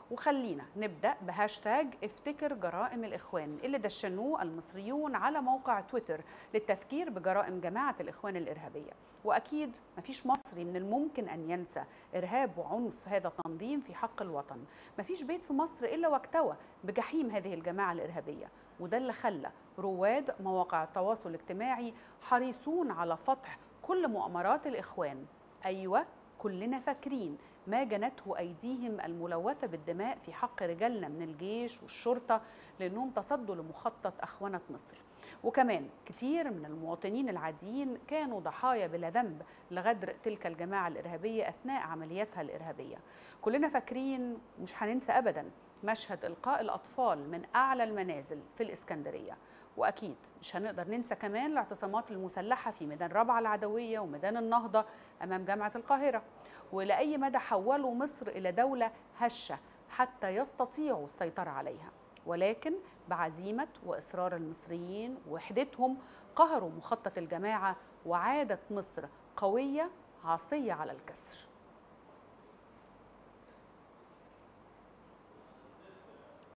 وخلينا نبدأ بهاشتاج افتكر جرائم الإخوان اللي دشنوه المصريون على موقع تويتر للتذكير بجرائم جماعة الإخوان الإرهابية وأكيد مفيش مصري من الممكن أن ينسى إرهاب وعنف هذا التنظيم في حق الوطن مفيش بيت في مصر إلا واكتوى بجحيم هذه الجماعة الإرهابية وده اللي خلى رواد مواقع التواصل الاجتماعي حريصون على فتح كل مؤامرات الإخوان أيوة كلنا فاكرين ما جنته أيديهم الملوثة بالدماء في حق رجالنا من الجيش والشرطة لأنهم تصدوا لمخطط أخونة مصر وكمان كتير من المواطنين العاديين كانوا ضحايا بلا ذنب لغدر تلك الجماعة الإرهابية أثناء عملياتها الإرهابية كلنا فاكرين مش هننسى أبدا مشهد إلقاء الأطفال من أعلى المنازل في الإسكندرية واكيد مش هنقدر ننسى كمان الاعتصامات المسلحه في ميدان رابعه العدويه وميدان النهضه امام جامعه القاهره ولاي مدى حولوا مصر الى دوله هشه حتى يستطيعوا السيطره عليها ولكن بعزيمه واصرار المصريين ووحدتهم قهروا مخطط الجماعه وعادت مصر قويه عاصيه على الكسر